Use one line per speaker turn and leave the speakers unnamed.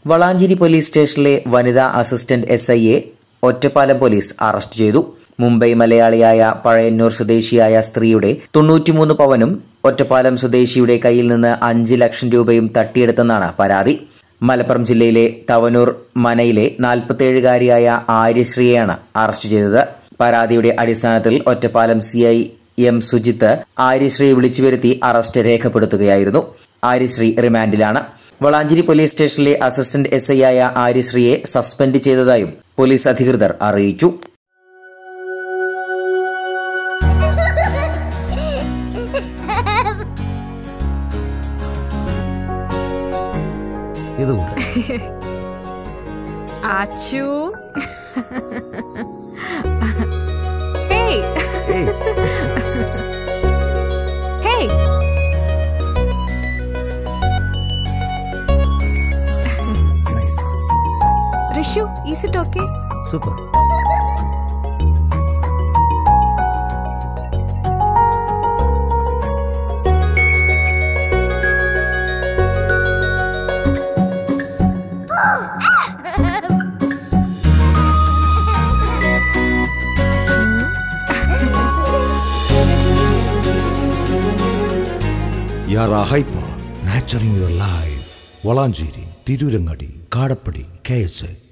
Valanchery police സ്റ്റേഷനിലെ വനിതാ assistant S ഐയെ ഒറ്റപ്പാലം പോലീസ് അറസ്റ്റ് ചെയ്തു മുംബൈ മലയാളിയായ പഴയന്നൂർ സ്വദേശിയായ സ്ത്രീയുടെ തൊണ്ണൂറ്റിമൂന്ന് പവനും ഒറ്റപ്പാലം സ്വദേശിയുടെ കയ്യിൽ നിന്ന് അഞ്ച് ലക്ഷം രൂപയും തട്ടിയെടുത്തെന്നാണ് പരാതി മലപ്പുറം ജില്ലയിലെ തവനൂർ മനയിലെ നാൽപ്പത്തേഴുകാരിയായ ആര്യശ്രീയെയാണ് അറസ്റ്റ് ചെയ്തത് പരാതിയുടെ അടിസ്ഥാനത്തിൽ Ottapalam C I M Sujith ആര്യശ്രീയെ വിളിച്ചു വരുത്തി അറസ്റ്റ് രേഖപ്പെടുത്തുകയായിരുന്നു ആര്യശ്രീ റിമാൻഡിലാണ് വളാഞ്ചേരി പോലീസ് സ്റ്റേഷനിലെ അസിസ്റ്റന്റ് എസ് ഐ ആയ ആര്യശ്രീയെ സസ്പെൻഡ് ചെയ്തതായും പോലീസ് അധികൃതർ അറിയിച്ചു
ഇത് കൂടെ
Achu hey
hey,
hey
nice.
Rishu is it okay
super യാറാ hyper nurturing your life Valanchery Tirurangadi Kadappadi K S